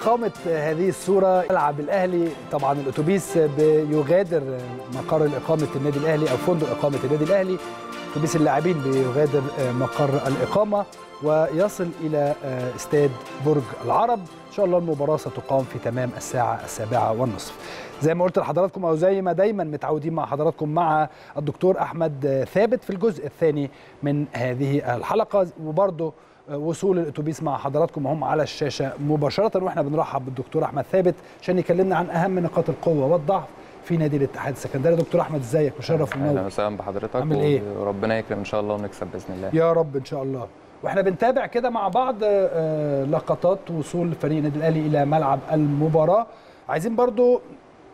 فخامة هذه الصورة يلعب الأهلي طبعا الأتوبيس بيغادر مقر الإقامة النادي الأهلي أو فندق إقامة النادي الأهلي أتوبيس اللاعبين بيغادر مقر الإقامة ويصل إلى استاد برج العرب إن شاء الله المباراة ستقام في تمام الساعة السابعة والنصف زي ما قلت لحضراتكم أو زي ما دايما متعودين مع حضراتكم مع الدكتور أحمد ثابت في الجزء الثاني من هذه الحلقة وبرضه وصول الاتوبيس مع حضراتكم هم على الشاشه مباشره واحنا بنرحب بالدكتور احمد ثابت عشان يكلمنا عن اهم نقاط القوه والضعف في نادي الاتحاد السكندري دكتور احمد ازيك مشرف اهلا ومنور وسهلا بحضرتك عامل ايه وربنا يكرم ان شاء الله ونكسب باذن الله يا رب ان شاء الله واحنا بنتابع كده مع بعض آه، لقطات وصول فريق النادي الاهلي الى ملعب المباراه عايزين برضو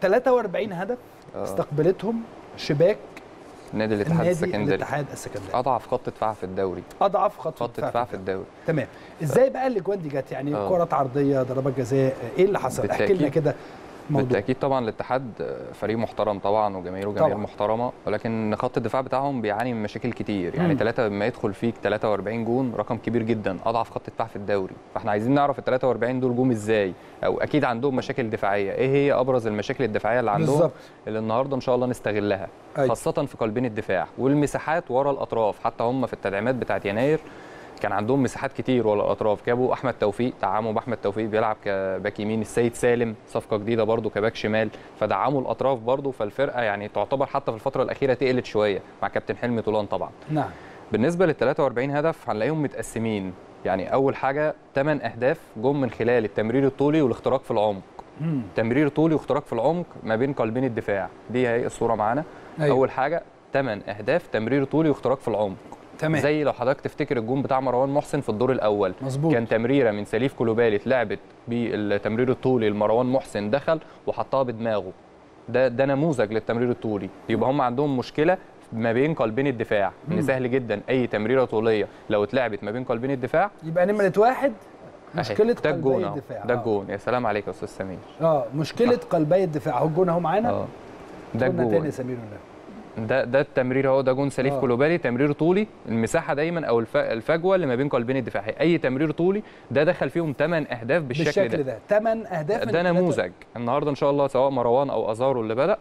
43 هدف آه. استقبلتهم شباك نادي الاتحاد النادي السكندري الاتحاد السكندري اضعف خط دفاع في الدوري اضعف خط خط دفاع في الدوري تمام ازاي بقى الاجوان دي جت يعني آه. كرات عرضيه ضربات جزاء ايه اللي حصل احكي لنا بالتأكيد. كده موضوع بالتاكيد طبعا الاتحاد فريق محترم طبعا وجماهيره جماهير طبعاً. محترمه ولكن خط الدفاع بتاعهم بيعاني من مشاكل كتير يعني مم. ثلاثه لما يدخل فيك 43 جون رقم كبير جدا اضعف خط دفاع في الدوري فاحنا عايزين نعرف ال 43 دول جم ازاي او اكيد عندهم مشاكل دفاعيه ايه هي ابرز المشاكل الدفاعيه اللي عندهم بالظبط اللي النهارده ان شاء الله نستغلها أيوة. خاصه في قلبين الدفاع والمساحات ورا الاطراف حتى هم في التدعيمات بتاعت يناير كان عندهم مساحات كتير ورا الاطراف جابوا احمد توفيق دعموا باحمد توفيق بيلعب كباك يمين السيد سالم صفقه جديده برده كباك شمال فدعموا الاطراف برده فالفرقه يعني تعتبر حتى في الفتره الاخيره تقلت شويه مع كابتن حلمي طولان طبعا نعم بالنسبه لل 43 هدف هنلاقيهم متقسمين يعني اول حاجه 8 اهداف جم من خلال التمرير الطولي والاختراق في العمق مم. تمرير طولي واختراق في العمق ما بين قلبين الدفاع دي هي الصوره معانا أيوة. اول حاجه 8 اهداف تمرير طولي واختراق في العمق تمام زي لو حضرتك تفتكر الجون بتاع مروان محسن في الدور الاول مظبوط كان تمريره من سليف كولوبالي اتلعبت بالتمرير الطولي لمروان محسن دخل وحطها بدماغه ده ده نموذج للتمرير الطولي يبقى هم عندهم مشكله ما بين قلبين الدفاع ان مم. سهل جدا اي تمريره طوليه لو اتلعبت ما بين قلبين الدفاع يبقى نمره واحد أهي، مشكله ده الجون قلبي أهو، الدفاع ده آه. الجون يا سلام عليك يا استاذ سمير اه مشكله قلبي الدفاع اهو الجون اهو معانا اه ده قلنا تاني يا الجون سمير ولا ده ده التمرير اهو ده جون سليف آه. كولوبالي تمرير طولي المساحه دايما او الف- الفجوه اللي ما بين قلبين الدفاع اي تمرير طولي ده دخل فيهم 8 اهداف بالشكل, بالشكل ده ده 8 اهداف من ده التلاتة- نموذج النهارده ان شاء الله سواء مروان او ازارو اللي بدا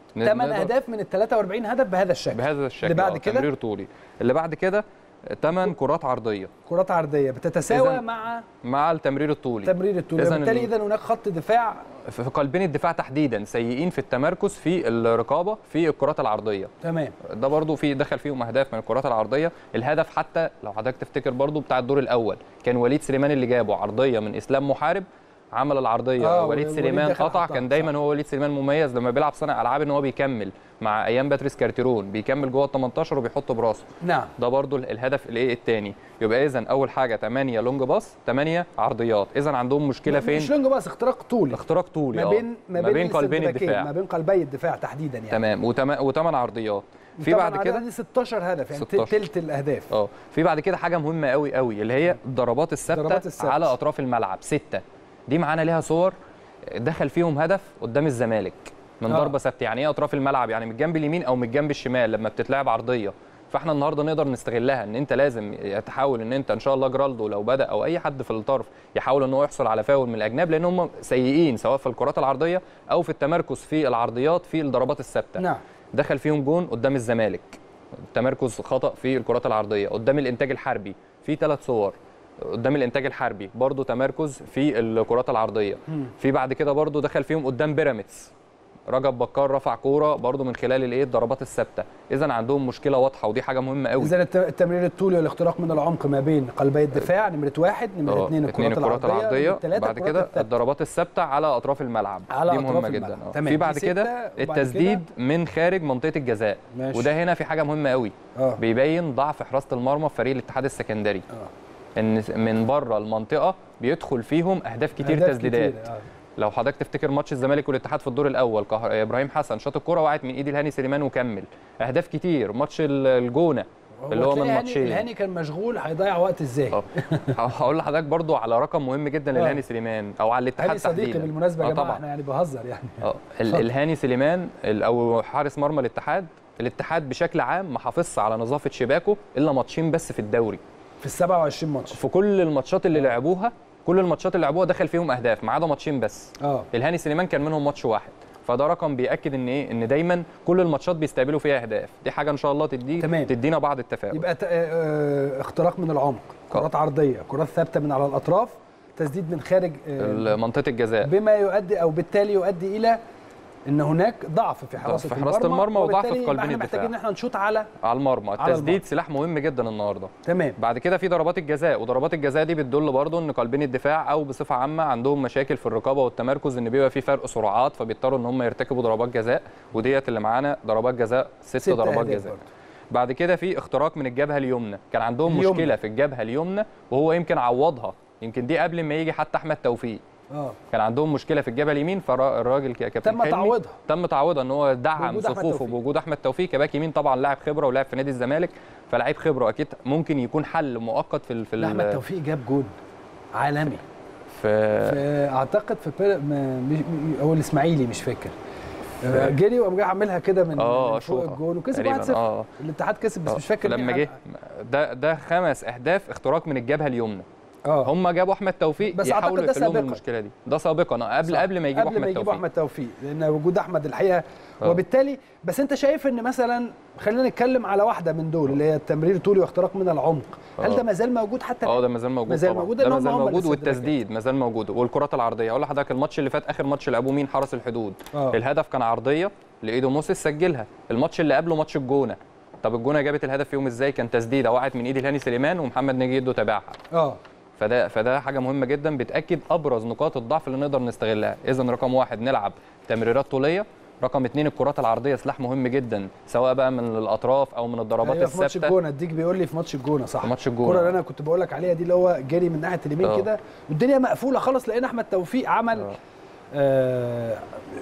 8 نقدر- اهداف من ال 43 هدف بهذا الشكل بهذا الشكل اللي بعد آه، كده؟ تمرير طولي اللي بعد كده 8 كرات عرضيه كرات عرضيه بتتساوى إذن مع مع التمرير الطولي تمرير الطول إذن بالتالي ال- اذا هناك خط دفاع في في قلبين الدفاع تحديدا سيئين في التمركز في الرقابه في الكرات العرضيه تمام ده برضو في دخل فيهم اهداف من الكرات العرضيه الهدف حتى لو حضرتك تفتكر برضو بتاع الدور الاول كان وليد سليمان اللي جابه عرضيه من اسلام محارب عمل العرضيه آه، آه وليد وليد سليمان دخل قطع حطها، كان دايما صح. هو وليد سليمان مميز لما بيلعب صانع العاب ان هو بيكمل مع ايام باتريس كارتيرون بيكمل جوه ال 18 وبيحط براسه نعم ده برضو الهدف الايه الثاني يبقى اذا اول حاجه 8 لونج باص 8 عرضيات اذا عندهم مشكله فين مش لونج باص اختراق طولي اختراق طولي ما آه. بين ما بين, قلبين السنتباكين، الدفاع ما بين قلبي الدفاع تحديدا يعني تمام وثمان عرضيات في طبعاً بعد كده عدد 16 هدف يعني 16. تلت الاهداف اه في بعد كده حاجه مهمه قوي قوي اللي هي الضربات الثابته ضربات الثابتة. على اطراف الملعب سته دي معانا ليها صور دخل فيهم هدف قدام الزمالك من آه. ضربه ثابته يعني ايه اطراف الملعب يعني من الجنب اليمين او من الجنب الشمال لما بتتلعب عرضيه فاحنا النهارده نقدر نستغلها ان انت لازم تحاول ان انت ان شاء الله جرالدو لو بدا او اي حد في الطرف يحاول ان هو يحصل على فاول من الاجناب لان هم سيئين سواء في الكرات العرضيه او في التمركز في العرضيات في الضربات الثابته نعم دخل فيهم جون قدام الزمالك تمركز خطا في الكرات العرضيه قدام الانتاج الحربي في ثلاث صور قدام الانتاج الحربي برضو تمركز في الكرات العرضيه مم. في بعد كده برضو دخل فيهم قدام بيراميدز رجب بكار رفع كوره برضو من خلال الايه الضربات الثابته اذا عندهم مشكله واضحه ودي حاجه مهمه قوي اذا الت- التمرير الطولي والاختراق من العمق ما بين قلبي الدفاع نمره واحد نمره آه، اثنين اتنين الكرات العرضيه نمرة تلاتة بعد الكرات كده الثابتة. الضربات الثابته على اطراف الملعب على دي أطراف مهمه الملعب. جدا آه. تمام. في بعد دي ستة، كده وبعد التسديد من خارج منطقه الجزاء ماشي. وده هنا في حاجه مهمه قوي اه بيبين ضعف حراسه المرمى في فريق الاتحاد السكندري اه ان من بره المنطقه بيدخل فيهم اهداف كتير أهداف تسديدات كتير، آه. لو حضرتك تفتكر ماتش الزمالك والاتحاد في الدور الاول كهر... ابراهيم حسن شاط الكوره وقعت من ايد الهاني سليمان وكمل اهداف كتير ماتش ال- الجونه اللي هو من تلاقي هاني- ماتشين الهاني كان مشغول هيضيع وقت ازاي اه هقول لحضرتك برضو على رقم مهم جدا آه. للهاني سليمان او على الاتحاد هاني صديقي تحديدا بالمناسبه يا آه جماعه طبعا احنا يعني بهزر يعني اه ال- اتفضل. الهاني سليمان ال- او حارس مرمى الاتحاد الاتحاد بشكل عام ما حافظش على نظافه شباكه الا ماتشين بس في الدوري في ال 27 ماتش في كل الماتشات اللي لعبوها كل الماتشات اللي لعبوها دخل فيهم اهداف ما عدا ماتشين بس اه الهاني سليمان كان منهم ماتش واحد فده رقم بياكد ان ايه ان دايما كل الماتشات بيستقبلوا فيها اهداف دي حاجه ان شاء الله تدي تمام. تدينا بعض التفاؤل يبقى ت- آه، آه، اختراق من العمق كرات عرضيه كرات ثابته من على الاطراف تسديد من خارج آه، منطقه الجزاء بما يؤدي او بالتالي يؤدي الى ان هناك ضعف في حراسه في حراسة المرمى وضعف في وبالتالي قلبين احنا الدفاع. محتاجين ان احنا نشوط على على المرمى على التسديد المرمى. سلاح مهم جدا النهارده تمام بعد كده في ضربات الجزاء وضربات الجزاء دي بتدل برضو ان قلبين الدفاع او بصفه عامه عندهم مشاكل في الرقابه والتمركز ان بيبقى في فرق سرعات فبيضطروا ان هم يرتكبوا ضربات جزاء وديت اللي معانا ضربات جزاء ست, ست ضربات أهداف جزاء برضه. بعد كده في اختراق من الجبهه اليمنى كان عندهم اليمنى. مشكله في الجبهه اليمنى وهو يمكن عوضها يمكن دي قبل ما يجي حتى احمد توفيق اه كان عندهم مشكله في الجبهه اليمين فالراجل ك- كابتن تم حلمي تعويضها. تم تعويضها ان هو دعم بوجود أحمد صفوفه توفيق. بوجود احمد توفيق كباك يمين طبعا لاعب خبره ولاعب في نادي الزمالك فلاعب خبره اكيد ممكن يكون حل مؤقت في ال- في لا، احمد ال- توفيق جاب جون عالمي في في اعتقد في بير... م... م... او الاسماعيلي مش فاكر آه، جري وقام جاي عاملها كده من, اه من فوق شوطة. الجون وكسب تقريباً، 1-0 اه الاتحاد كسب بس آه. مش فاكر لما مين جه حقق. ده ده خمس اهداف اختراق من الجبهه اليمنى اه هم جابوا احمد توفيق بس يحاولوا أعتقد ده يحلوا سابقاً. المشكله دي ده سابقا آه، قبل صح. قبل ما يجيبوا قبل ما احمد يجيبوا توفيق احمد توفيق لان وجود احمد الحقيقه آه. وبالتالي بس انت شايف ان مثلا خلينا نتكلم على واحده من دول اللي هي التمرير طولي واختراق من العمق هل آه. ده ما زال موجود حتى اه الآن؟ ده ما زال موجود ما زال طبعا موجود، ده لأن ما هم زال هم اللي موجود استدركوا. والتسديد ما زال موجود والكرات العرضيه اقول لحضرتك الماتش اللي فات اخر ماتش لعبوه مين حرس الحدود آه. الهدف كان عرضيه لايدو موسيس سجلها الماتش اللي قبله ماتش الجونه طب الجونه جابت الهدف فيهم ازاي كان تسديده وقعت من ايد الهاني سليمان ومحمد نجي يدو تابعها اه فده فده حاجه مهمه جدا بتاكد ابرز نقاط الضعف اللي نقدر نستغلها اذا رقم واحد نلعب تمريرات طوليه رقم اثنين الكرات العرضيه سلاح مهم جدا سواء بقى من الاطراف او من الضربات أيوة في ماتش الثابته الجونه اديك بيقول لي في ماتش الجونه صح في ماتش الجونة. الكره اللي انا كنت بقول لك عليها دي اللي هو جري من ناحيه اليمين آه. كده والدنيا مقفوله خلاص لقينا احمد توفيق عمل آه. آه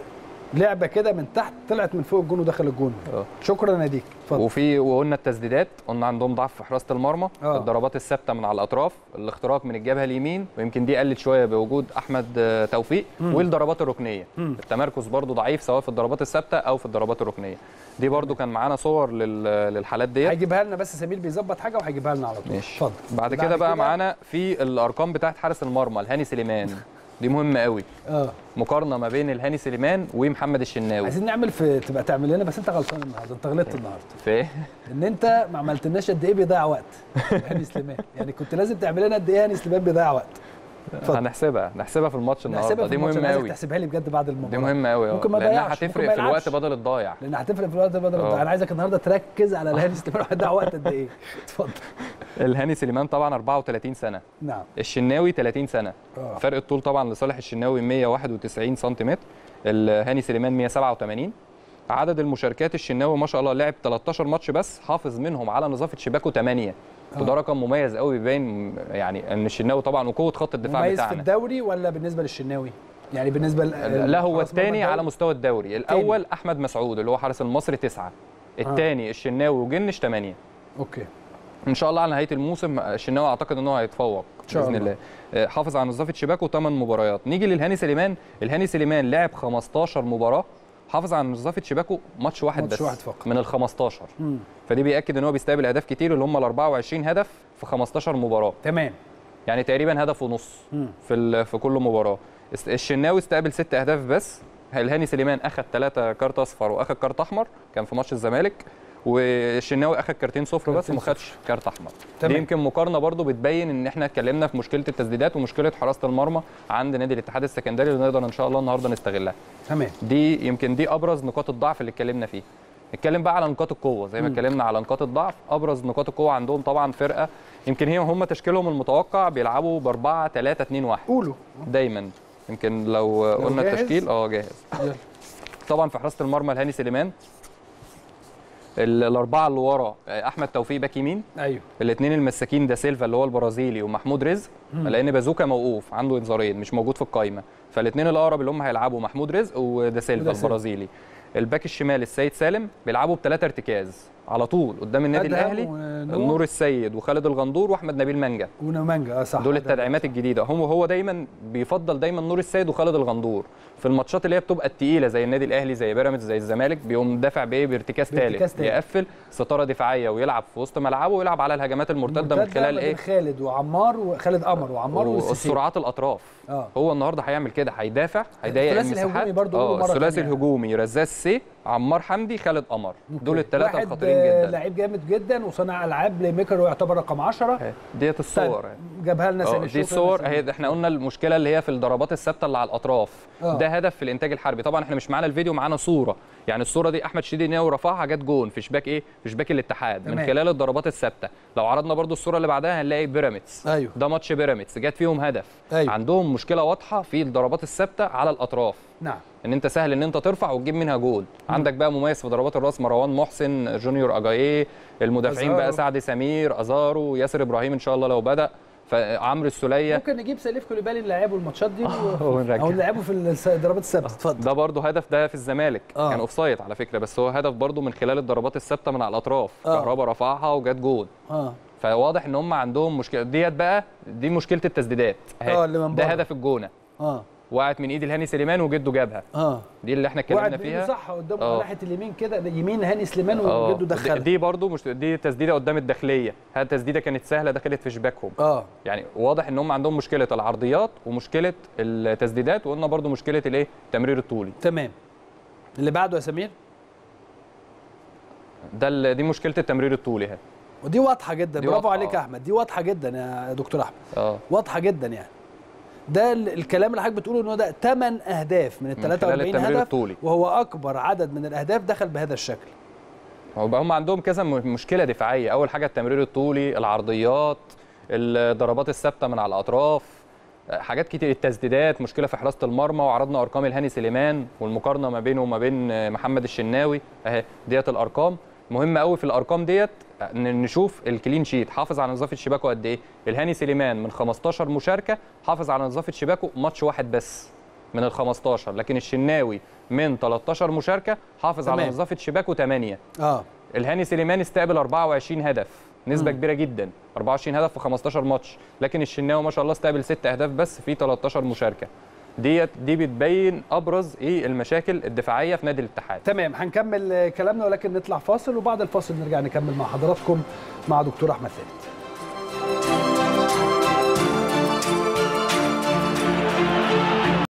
لعبه كده من تحت طلعت من فوق الجون ودخل الجون آه. شكرا ناديك اتفضل وفي وقلنا التسديدات قلنا عندهم ضعف في حراسه المرمى آه. الضربات الثابته من على الاطراف الاختراق من الجبهه اليمين ويمكن دي قلت شويه بوجود احمد آه، توفيق والضربات الركنيه مم. التمركز برضو ضعيف سواء في الضربات الثابته او في الضربات الركنيه دي برضو كان معانا صور لل- للحالات ديت هيجيبها لنا بس سمير بيظبط حاجه وهيجيبها لنا على طول ماشي اتفضل بعد كده بقى معانا في الارقام بتاعت حارس المرمى الهاني سليمان دي مهمه قوي اه مقارنه ما بين الهاني سليمان ومحمد الشناوي عايزين نعمل في تبقى تعمل لنا بس انت غلطان النهارده انت غلطت النهارده في ان انت ما عملتلناش قد ايه بيضيع وقت هاني سليمان يعني كنت لازم تعمل لنا قد ايه هاني سليمان بيضيع وقت اتفضل. هنحسبها نحسبها في الماتش النهارده نحسبها في دي الماتش، أنا مهمه عايزك قوي تحسبها لي بجد بعد المباراه دي مهمه قوي ممكن ما لانها يضيعش، ممكن هتفرق ما في الوقت يلعبش. بدل الضايع لان هتفرق في الوقت بدل آه. انا عايزك النهارده تركز على الهاني سليمان هيضيع وقت قد ايه اتفضل الهاني سليمان طبعا 34 سنه نعم الشناوي 30 سنه آه. فرق الطول طبعا لصالح الشناوي 191 سنتيمتر الهاني سليمان 187 عدد المشاركات الشناوي ما شاء الله لعب 13 ماتش بس حافظ منهم على نظافه شباكه 8 وده رقم مميز قوي بيبين يعني ان الشناوي طبعا وقوه خط الدفاع مميز في بتاعنا الدوري ولا بالنسبه للشناوي يعني بالنسبه ل- لا هو خلاص مرمى الثاني على الدوري؟ مستوى الدوري الاول احمد مسعود اللي هو حارس المصري 9 الثاني الشناوي وجنش 8 اوكي ان شاء الله على نهايه الموسم الشناوي اعتقد ان هو هيتفوق شاء باذن الله. الله آه، حافظ على نظافه شباكه 8 مباريات نيجي للهاني سليمان الهاني سليمان لعب 15 مباراه حافظ على نظافه شباكه ماتش واحد ماتش بس واحد فقط. من ال 15 مم. فدي بياكد ان هو بيستقبل اهداف كتير اللي هم ال 24 هدف في 15 مباراه تمام يعني تقريبا هدف ونص مم. في ال- في كل مباراه است- الشناوي استقبل ست اهداف بس الهاني سليمان اخذ ثلاثه كارت اصفر واخذ كارت احمر كان في ماتش الزمالك والشناوي اخذ كارتين صفر بس كارتين وما خدش كارت احمر تمام. دي يمكن مقارنه برضو بتبين ان احنا اتكلمنا في مشكله التسديدات ومشكله حراسه المرمى عند نادي الاتحاد السكندري اللي نقدر ان شاء الله النهارده نستغلها تمام دي يمكن دي ابرز نقاط الضعف اللي اتكلمنا فيه نتكلم بقى على نقاط القوه زي ما مم. اتكلمنا على نقاط الضعف ابرز نقاط القوه عندهم طبعا فرقه يمكن هي هم تشكيلهم المتوقع بيلعبوا ب 4 3 2 1 قولوا دايما يمكن لو قلنا جاهز؟ التشكيل اه جاهز يلا. طبعا في حراسه المرمى الهاني سليمان ال- الاربعه اللي ورا احمد توفيق باك يمين ايوه الاثنين المساكين ده سيلفا اللي هو البرازيلي ومحمود رزق لان بازوكا موقوف عنده انذارين مش موجود في القايمه فالاثنين الاقرب اللي هم هيلعبوا محمود رزق ودا سيلفا ودا سيلفا. البرازيلي الباك الشمال السيد سالم بيلعبوا بثلاثه ارتكاز على طول قدام النادي أدهم الاهلي ونور. النور السيد وخالد الغندور واحمد نبيل منجا ونمانجا اه صح دول ده- التدعيمات الجديده هو هو دايما بيفضل دايما نور السيد وخالد الغندور في الماتشات اللي هي بتبقى التقيله زي النادي الاهلي زي بيراميدز زي الزمالك بيقوم دافع بايه بارتكاز بارتكاز ثالث تالت. يقفل ستاره دفاعيه ويلعب في وسط ملعبه ويلعب على الهجمات المرتده من مرتدة خلال ما بين ايه خالد وعمار وخالد قمر وعمار والسيسي والسرعات الاطراف اه هو النهارده هيعمل كده هيدافع هيضيق الثلاثي المساحات الهجومي برضه قولوا اه مرة الثلاثي تانية. الهجومي رزاز سي عمار حمدي خالد قمر دول الثلاثه واحد الخطيرين آه، جدا لعيب جامد جدا وصانع العاب بلاي ميكر ويعتبر رقم 10 أهي، ديت الصور أهي. جابها لنا اه سامي دي الشكر الصور سامي. اهي احنا قلنا المشكله اللي هي في الضربات الثابته اللي على الاطراف آه. ده هدف في الانتاج الحربي طبعا احنا مش معانا الفيديو معانا صوره يعني الصوره دي احمد شديد ناوي رفعها جت جون في شباك ايه في شباك الاتحاد من تمام. خلال الضربات الثابته لو عرضنا برضو الصوره اللي بعدها هنلاقي بيراميدز ايوه ده ماتش بيراميدز جت فيهم هدف أيوة. عندهم مشكله واضحه في الضربات الثابته على الاطراف نعم ان انت سهل ان انت ترفع وتجيب منها جول عندك بقى مميز في ضربات الراس مروان محسن جونيور اجاييه المدافعين أزارو. بقى سعد سمير ازارو ياسر ابراهيم ان شاء الله لو بدا فعمرو السوليه ممكن نجيب سليف كوليبالي اللي لعبوا الماتشات دي آه، و... ونرجع. او اللي لعبوا في الس- ضربات الثابته اتفضل ده برضه هدف ده في الزمالك آه. كان اوفسايد على فكره بس هو هدف برضه من خلال الضربات الثابته من على الاطراف آه. كهربا رفعها وجت جول اه فواضح ان هم عندهم مشكله ديت بقى دي مشكله التسديدات أهي. آه، اللي من ده بره. هدف الجونه اه وقعت من ايد الهاني سليمان وجده جابها اه دي اللي احنا وقعد اتكلمنا بإيده فيها صح قدامه آه. ناحيه اليمين كده يمين هاني سليمان اه وجده دي- دخلها دي برضو مش دي تسديده قدام الداخليه هذه تسديده كانت سهله دخلت في شباكهم اه يعني واضح ان هم عندهم مشكله العرضيات ومشكله التسديدات وقلنا برضو مشكله الايه التمرير الطولي تمام اللي بعده يا سمير ده ال- دي مشكله التمرير الطولي اهي ودي واضحه جدا دي برافو واضحة، عليك يا آه. احمد دي واضحه جدا يا دكتور احمد اه واضحه جدا يعني ده ال- الكلام اللي حضرتك بتقوله ان هو ده 8 اهداف من ال من خلال 43 التمرير هدف الطولي وهو اكبر عدد من الاهداف دخل بهذا الشكل هو بقى هم عندهم كذا م- مشكله دفاعيه اول حاجه التمرير الطولي العرضيات الضربات الثابته من على الاطراف آه، حاجات كتير التسديدات مشكله في حراسه المرمى وعرضنا ارقام الهاني سليمان والمقارنه ما بينه وما بين آه، محمد الشناوي اهي ديت الارقام مهم قوي في الارقام ديت آه، ن- نشوف الكلين شيت حافظ على نظافه شباكه قد ايه الهاني سليمان من 15 مشاركه حافظ على نظافه شباكه ماتش واحد بس من ال 15 لكن الشناوي من 13 مشاركه حافظ على تمام. نظافه شباكه 8 اه الهاني سليمان استقبل 24 هدف نسبه مم. كبيره جدا 24 هدف في 15 ماتش لكن الشناوي ما شاء الله استقبل 6 اهداف بس في 13 مشاركه ديت دي بتبين ابرز ايه المشاكل الدفاعيه في نادي الاتحاد تمام هنكمل آه، كلامنا ولكن نطلع فاصل وبعد الفاصل نرجع نكمل مع حضراتكم مع دكتور احمد ثابت